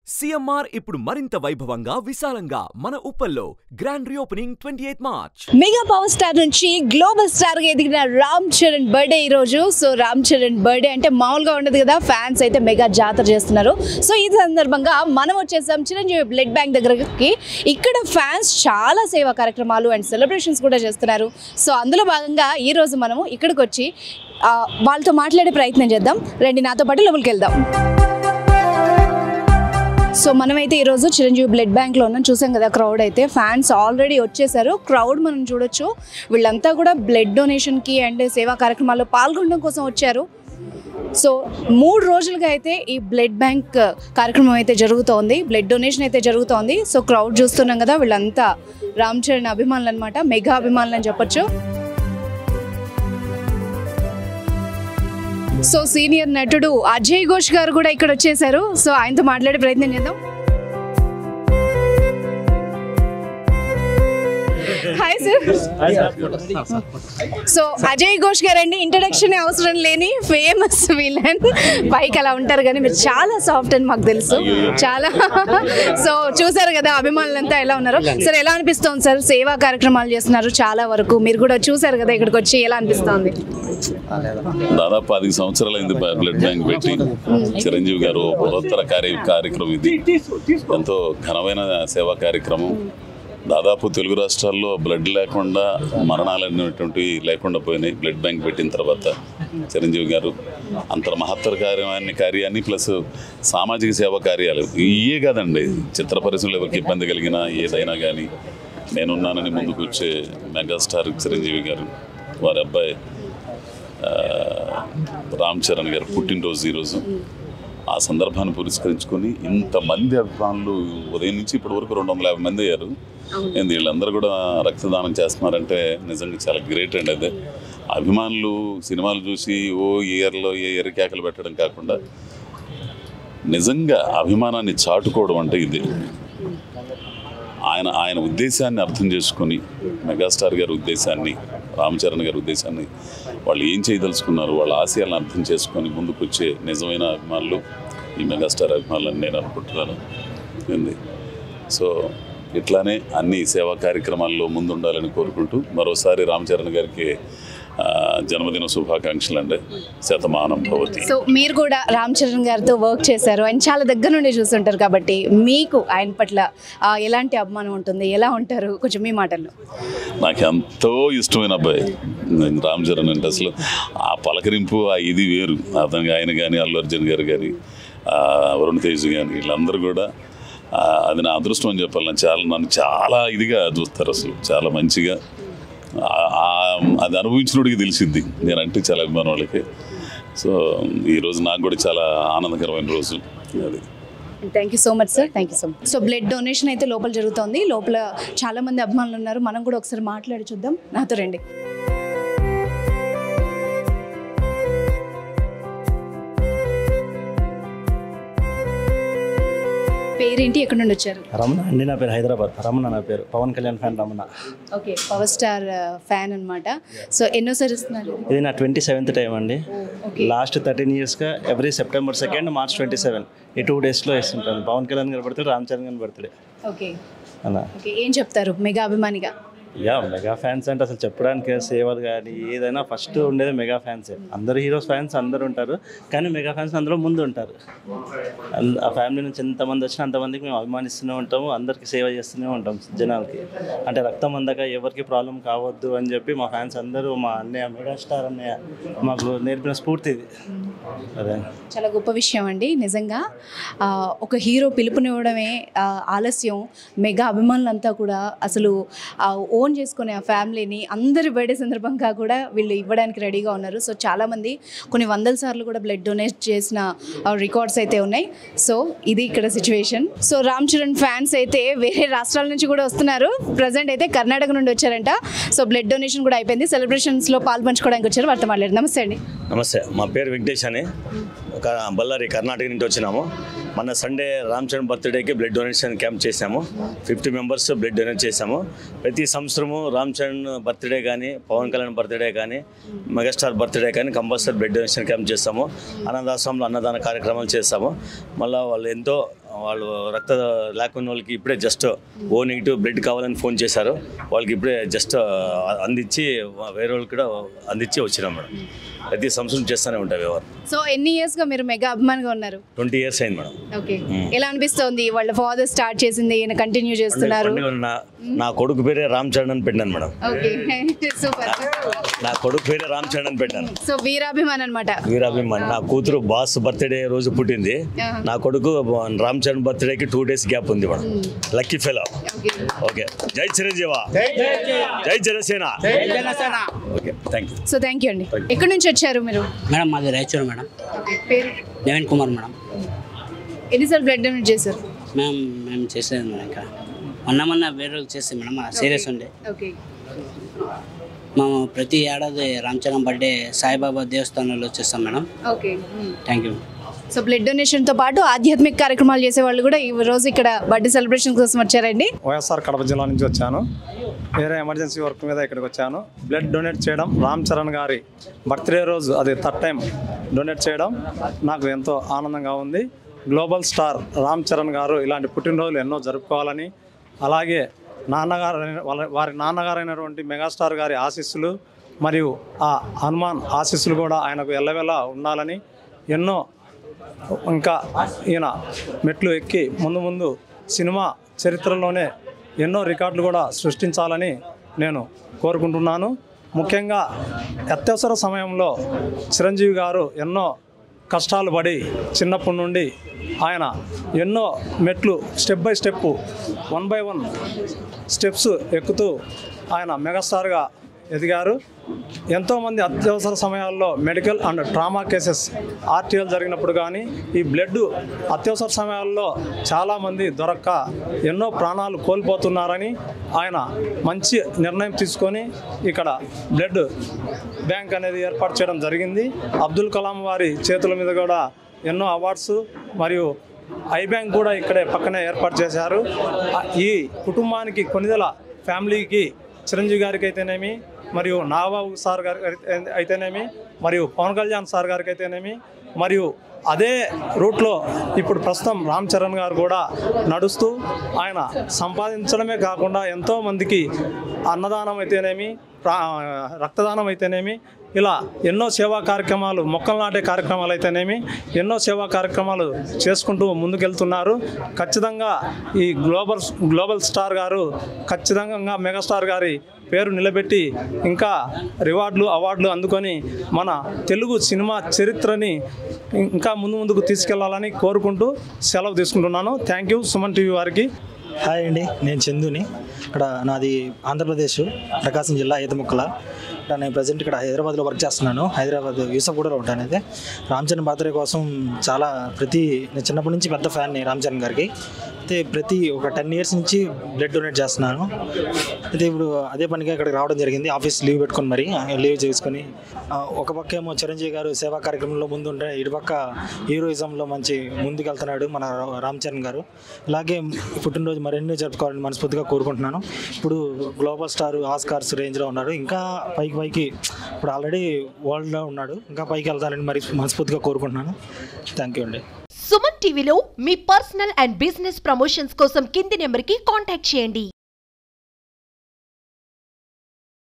CMR ఇప్పుడు మరింత వైభవంగా విశాలంగా మన ఉప్పల్లో grand reopening twenty eighth March mega power star నుంచి గ్లోబల్ స్టార్ గా ఎదిగిన రామ్ చరణ్ బర్త్డే ఈ రోజు సో రామ్ చరణ్ బర్త్డే అంటే మామూలుగా ఉండదు కదా ఫ్యాన్స్ అయితే మెగా జాతర చేస్తున్నారు సో ఈ సందర్భంగా మనం వచ్చేసాం చిరంజీవి బ్లడ్ బ్యాంక్ దగ్గరకి ఇక్కడ ఫ్యాన్స్ చాలా సేవా కార్యక్రమాలు అండ్ సెలబ్రేషన్స్ కూడా చేస్తున్నారు సో అందులో భాగంగా ఈ రోజు మనము ఇక్కడికి వచ్చి ఆ, వాళ్ళతో మాట్లాడే ప్రయత్నం చేద్దాం రండి నాతో పాటు లోపలికి వెళ్దాం సో మనమైతే ఈరోజు చిరంజీవి బ్లడ్ బ్యాంక్లో ఉన్నాం చూసాం కదా క్రౌడ్ అయితే ఫ్యాన్స్ ఆల్రెడీ వచ్చేసారు క్రౌడ్ మనం చూడొచ్చు వీళ్ళంతా కూడా బ్లడ్ డొనేషన్కి అండ్ సేవా కార్యక్రమాల్లో పాల్గొనడం కోసం వచ్చారు సో మూడు రోజులుగా అయితే ఈ బ్లడ్ బ్యాంక్ కార్యక్రమం అయితే జరుగుతోంది బ్లడ్ డొనేషన్ అయితే జరుగుతోంది సో క్రౌడ్ చూస్తున్నాం కదా వీళ్ళంతా రామ్ చరణ్ అభిమానులు అనమాట మెగా అభిమానులు అని చెప్పొచ్చు సో సీనియర్ నటుడు అజయ్ ఘోష్ గారు కూడా ఇక్కడ వచ్చేసారు సో ఆయనతో మాట్లాడే ప్రయత్నం చేద్దాం hi sir so Ajay Ghosh garu అండి ఇంట్రడక్షన్ అవసరం లేని ఫేమస్ విలన్ పైకి అలా ఉంటారు కానీ మీరు చాలా సాఫ్ట్ అని మాకు తెలుసు చాలా సో చూసారు కదా అభిమానులంతా ఎలా ఉన్నారు సార్ ఎలా అనిపిస్తోంది సార్ సేవా కార్యక్రమాలు చేస్తున్నారు చాలా వరకు మీరు కూడా చూసారు కదా ఇక్కడికి వచ్చి ఎలా అనిపిస్తోంది దాదాపు పది సంవత్సరాలైంది బ- బ్లడ్ బ్యాంక్ పెట్టి చిరంజీవి గారు బృహత్తర కార్య కార్యక్రమం ఇది ఎంతో ఘనమైన సేవా కార్యక్రమం దాదాపు తెలుగు రాష్ట్రాల్లో బ్లడ్ లేకుండా మరణాలు అనేటువంటివి లేకుండా పోయినాయి బ్లడ్ బ్యాంక్ పెట్టిన తర్వాత చిరంజీవి గారు అంతర్ మహత్తర కార్యాన్ని కార్యాన్ని ప్లస్ సామాజిక సేవా కార్యాలు ఇవే కాదండి చిత్ర పరిశ్రమలో ఎవరికి ఇబ్బంది కలిగినా ఏదైనా కానీ నేనున్నానని ముందుకు వచ్చే మెగాస్టార్ చిరంజీవి గారు వారి అబ్బాయి ఆ, రామ్ చరణ్ గారు పుట్టినరోజు ఈరోజు ఆ సందర్భాన్ని పురస్కరించుకొని ఇంతమంది అభిమానులు ఉదయం నుంచి ఇప్పటి వరకు రెండు వందల యాభై మంది అయ్యారు ఏంది వీళ్ళందరూ కూడా రక్తదానం చేస్తున్నారంటే నిజంగా చాలా గ్రేట్ అండి అదే అభిమానులు సినిమాలు చూసి ఓ ఇయర్లో ఏ ఇయర్ కేకలు పెట్టడం కాకుండా నిజంగా అభిమానాన్ని చాటుకోవడం అంటే ఇది ఆయన ఆయన ఉద్దేశాన్ని అర్థం చేసుకొని మెగాస్టార్ గారి ఉద్దేశాన్ని రామ్ చరణ్ గారి ఉద్దేశాన్ని వాళ్ళు ఏం చేయదలుచుకున్నారు వాళ్ళ ఆశయాలను అర్థం చేసుకొని ముందుకు వచ్చే నిజమైన అభిమానులు ఈ మెగాస్టార్ అభిమానులు అని నేను అనుకుంటున్నాను ఏంది సో ఇట్లానే అన్ని సేవా కార్యక్రమాల్లో ముందుండాలని కోరుకుంటూ మరోసారి రామ్ చరణ్ గారికి ఆ, జన్మదిన శుభాకాంక్షలు అండి శతమానం భవతి సో మీరు కూడా రామ్ చరణ్ గారితో వర్క్ చేశారు ఆయన చాలా దగ్గర నుండి చూస్తుంటారు కాబట్టి మీకు ఆయన పట్ల ఆ, ఎలాంటి అభిమానం ఉంటుంది ఎలా ఉంటారు కొంచెం మీ మాటల్లో నాకు ఎంతో ఇష్టమైన అబ్బాయి నేను రామ్ చరణ్ అంటే అసలు ఆ పలకరింపు ఆ ఇది వేరు అతను ఆయన కానీ అల్లు అర్జున్ గారు కానీ ఆ, వరుణ్ తేజ్ కానీ వీళ్ళందరూ కూడా ఆ, అది నా అదృష్టం అని చెప్పాలి నన్ను చాలా నన్ను చాలా ఇదిగా చూస్తారు అసలు చాలా మంచిగా ఆ- ఆ- అది అనుభవించినోడికి తెలిసిద్ది నేనంటే చాలా అభిమానం వాళ్ళకి సో ఈరోజు నాకు కూడా చాలా ఆనందకరమైన రోజు అది thank you so much sir thank you so much so blood donation అయితే లోపల జరుగుతోంది లోపల చాలా మంది అభిమానులు ఉన్నారు మనం కూడా ఒకసారి మాట్లాడి చూద్దాం నాతో రండి పేరేంటి ఎక్కడి నుండి వచ్చారు రమణ అండి నా పేరు హైదరాబాద్ రమణ నా పేరు Pawan Kalyan fan Ramana okay power star fan అన్నమాట సో ఎన్నోసారి ఇస్తున్నారు ఇది నా ట్వంటీ సెవెంత్ టైం అండి ఓకే లాస్ట్ థర్టీన్ ఇయర్స్గా every September second March twenty seven ఈ టూ డేస్లో వేస్తుంటాను పవన్ కళ్యాణ్ గారి బర్త్డే రామ్ చరణ్ గారి బర్త్డే ఓకే అలా ఓకే ఏం చెప్తారు మెగా అభిమానిగా యా మెగా ఫ్యాన్స్ అంటే అసలు చెప్పడానికి సేవలు కానీ ఏదైనా ఫస్ట్ ఉండేది మెగా ఫ్యాన్సే అందరు హీరోస్ ఫ్యాన్స్ అందరు ఉంటారు కానీ మెగా ఫ్యాన్స్ అందులో ముందు ఉంటారు అల్- ఆ ఫ్యామిలీ నుంచి ఎంతమంది వచ్చినా అంతమందికి మేము అభిమానిస్తూనే ఉంటాము అందరికీ సేవ చేస్తూనే ఉంటాం జనాలకి అంటే రక్తం అందక ఎవరికి ప్రాబ్లం కావద్దు అని చెప్పి మా ఫ్యాన్స్ అందరూ మా అన్నయ్య మెగాస్టార్ అన్నయ్య మాకు నేర్పిన స్ఫూర్తి ఇది అదే చాలా గొప్ప విషయం అండి నిజంగా ఆ, ఒక హీరో పిలుపునివ్వడమే ఆ, ఆలస్యం మెగా అభిమానులంతా కూడా అసలు ఓన్ చేసుకునే ఆ ఫ్యామిలీని అందరి బర్త్డే సందర్భంగా కూడా వీళ్ళు ఇవ్వడానికి రెడీగా ఉన్నారు సో చాలామంది కొన్ని వందల సార్లు కూడా బ్లడ్ డొనేట్ చేసిన రికార్డ్స్ అయితే ఉన్నాయి సో ఇది ఇక్కడ situation so Ram Charan fans అయితే వేరే రాష్ట్రాల నుంచి కూడా వస్తున్నారు ప్రజెంట్ అయితే కర్ణాటక నుండి వచ్చారంట సో బ్లడ్ డొనేషన్ కూడా అయిపోయింది సెలబ్రేషన్స్లో పాల్పంచుకోవడానికి వచ్చారు వారితో మాట్లాడారు నమస్తే అండి నమస్తే మా పేరు వెంకటేష్ అని ఒక బళ్ళారి కర్ణాటక నుంచి వచ్చినాము మన సండే రామ్ చరణ్ బర్త్డేకి బ్లడ్ డొనేషన్ క్యాంప్ చేసాము ఫిఫ్టీ మెంబర్స్ బ్లడ్ డొనేట్ చేసాము ప్రతి సంవత్సరము రామ్ చరణ్ బర్త్డే కానీ పవన్ కళ్యాణ్ బర్త్డే కానీ మెగాస్టార్ బర్త్డే కానీ కంపల్సరీ బ్లడ్ డొనేషన్ క్యాంప్ చేస్తాము అన్నదాశ్రమంలో అన్నదాన కార్యక్రమాలు చేస్తాము మళ్ళీ వాళ్ళు ఎంతో వాళ్ళు రక్త లేకున్న వాళ్ళకి ఇప్పుడే జస్ట్ ఓ నెగిటివ్ బ్లడ్ కావాలని ఫోన్ చేశారు వాళ్ళకి ఇప్పుడే జస్ట్ అందించి వేరే వాళ్ళకి కూడా అందించి వచ్చినాం మేడం ప్రతి సంవత్సరం చేస్తూనే ఉంటాయి వ్యవహారం సో ఎన్ని ఇయర్స్గా మీరు మెగా అభిమానిగా ఉన్నారు ట్వంటీ ఇయర్స్ అయింది మేడం ఓకే ఎలా అనిపిస్తోంది వాళ్ళ ఫాదర్ స్టార్ట్ చేసింది ఈయన కంటిన్యూ చేస్తున్నారు పండుగ నా నా కొడుకు పేరే రామ్ చరణ్ అని పెట్టాను మేడం ఓకే సూపర్ నా కొడుకు పేరే రామ్ చరణ్ అని పెట్టాను సో వీరాభిమాన్ అనమాట వీరాభిమాన్ నా కూతురు బాస్ బర్త్డే రోజు పుట్టింది ఆహా. నా కొడుకు రామ్ చరణ్ బర్త్డేకి టూ డేస్ గ్యాప్ ఉంది madam lucky fellow okay okay జై చిరంజీవ జై Janasena okay thank you so thank you అండి ఎక్కడి నుంచి వచ్చారు మీరు మేడం మాది రాయచూరు మేడం ఓకే పేరు నవీన్ కుమార్ మేడం ఎన్నిసార్లు బ్లడ్ డొనేట్ చేశారు మేము మేము చేసేది మేడం ఇక్కడ మొన్న మొన్న వేరే రోజు చేస్తే మేడం సీరియస్ ఉండే ఓకే మేము ప్రతి ఏడాది రామచరణ్ బర్త్డే సాయిబాబా దేవస్థానంలో చేస్తాం madam okay thank you so blood డొనేషన్తో పాటు ఆధ్యాత్మిక కార్యక్రమాలు చేసే వాళ్ళు కూడా ఈ రోజు ఇక్కడ బర్త్డే సెలబ్రేషన్ కోసం వచ్చారండి వైఎస్ఆర్ కడప జిల్లా నుంచి వచ్చాను వేరే ఎమర్జెన్సీ వర్క్ మీద ఇక్కడికి వచ్చాను బ్లడ్ డొనేట్ చేయడం రామ్ చరణ్ గారి బర్త్డే రోజు అది థర్డ్ టైం డొనేట్ చేయడం నాకు ఎంతో ఆనందంగా ఉంది గ్లోబల్ స్టార్ రామ్ చరణ్ గారు ఇలాంటి పుట్టినరోజులు ఎన్నో జరుపుకోవాలని అలాగే నాన్నగారు వాళ్ళ- వారి నాన్నగారైనటువంటి మెగాస్టార్ గారి ఆశీస్సులు మరియు ఆ హనుమాన్ ఆశీస్సులు కూడా ఆయనకు ఎల్లవెల్లా ఉండాలని ఎన్నో ఇంకా ఈయన మెట్లు ఎక్కి ముందు ముందు సినిమా చరిత్రలోనే ఎన్నో రికార్డులు కూడా సృష్టించాలని నేను కోరుకుంటున్నాను ముఖ్యంగా అత్యవసర సమయంలో చిరంజీవి గారు ఎన్నో కష్టాలు పడి చిన్నప్పటి నుండి ఆయన ఎన్నో మెట్లు step by step one by one steps ఎక్కుతూ ఆయన మెగాస్టార్గా ఎదిగారు ఎంతోమంది అత్యవసర సమయాల్లో medical and trauma cases RTL జరిగినప్పుడు కానీ ఈ బ్లడ్ అత్యవసర సమయాల్లో చాలామంది దొరక్క ఎన్నో ప్రాణాలు కోల్పోతున్నారని ఆయన మంచి నిర్ణయం తీసుకొని ఇక్కడ బ్లడ్ బ్యాంక్ అనేది ఏర్పాటు చేయడం జరిగింది అబ్దుల్ కలాం వారి చేతుల మీద కూడా ఎన్నో అవార్డ్స్ మరియు ఐ బ్యాంక్ కూడా ఇక్కడే పక్కనే ఏర్పాటు చేశారు ఆ, ఈ కుటుంబానికి కొనిదల ఫ్యామిలీకి చిరంజీవి గారికి అయితేనేమి మరియు నాగబాబు సార్ గారి అయితే- అయితేనేమి మరియు పవన్ కళ్యాణ్ సార్ గారికి అయితేనేమి మరియు అదే రూట్లో ఇప్పుడు ప్రస్తుతం రామ్ చరణ్ గారు కూడా నడుస్తూ ఆయన సంపాదించడమే కాకుండా ఎంతో మందికి అన్నదానం అయితేనేమి ప్రా- రక్తదానం అయితేనేమి ఇలా ఎన్నో సేవా కార్యక్రమాలు మొక్కలు నాటే కార్యక్రమాలు అయితేనేమి ఎన్నో సేవా కార్యక్రమాలు చేసుకుంటూ ముందుకెళ్తున్నారు ఖచ్చితంగా ఈ గ్లోబల్ గ్లోబల్ స్టార్ గారు ఖచ్చితంగా మెగాస్టార్ గారి పేరు నిలబెట్టి ఇంకా రివార్డులు అవార్డులు అందుకొని మన తెలుగు సినిమా చరిత్రని ఇంకా ముందు ముందుకు తీసుకెళ్లాలని కోరుకుంటూ సెలవు తీసుకుంటున్నాను థ్యాంక్ యూ సుమన్ టీవీ వారికి హాయ్ అండి నేను చందుని ఇక్కడ నాది ఆంధ్రప్రదేశ్ ప్రకాశం జిల్లా ఈతముక్కల ఇక్కడ నేను ప్రజెంట్ ఇక్కడ హైదరాబాద్లో వర్క్ చేస్తున్నాను హైదరాబాద్ యూసఫ్గూడలో ఉంటాను అయితే రామ్ చరణ్ బర్త్డే కోసం చాలా ప్రతి నేను చిన్నప్పటి నుంచి పెద్ద ఫ్యాన్ని రామ్ చరణ్ గారికి అయితే ప్రతి ఒక టెన్ ఇయర్స్ నుంచి బ్లడ్ డొనేట్ చేస్తున్నాను అయితే ఇప్పుడు అదే పనిగా ఇక్కడికి రావడం జరిగింది ఆఫీస్ లీవ్ పెట్టుకొని మరి లీవ్ చేసుకొని ఆ, ఒక పక్క ఏమో చిరంజీవి గారు సేవా కార్యక్రమంలో ముందుంటే ఇటు పక్క హీరోయిజంలో మంచి ముందుకెళ్తున్నాడు మన రా- రామ్ చరణ్ గారు అలాగే పుట్టినరోజు మరెన్నో జరుపుకోవాలని మనస్ఫూర్తిగా కోరుకుంటున్నాను ఇప్పుడు గ్లోబల్ స్టార్ ఆస్కార్స్ రేంజ్లో ఉన్నాడు ఇంకా పైకి పైకి ఇప్పుడు ఆల్రెడీ వరల్డ్లో ఉన్నాడు ఇంకా పైకి వెళ్తానని మరి మనస్ఫూర్తిగా కోరుకుంటున్నాను థ్యాంక్ యూ అండి సుమన్ టీవీలో మీ పర్సనల్ అండ్ బిజినెస్ ప్రమోషన్స్ కోసం కింది నెంబర్కి కాంటాక్ట్ చేయండి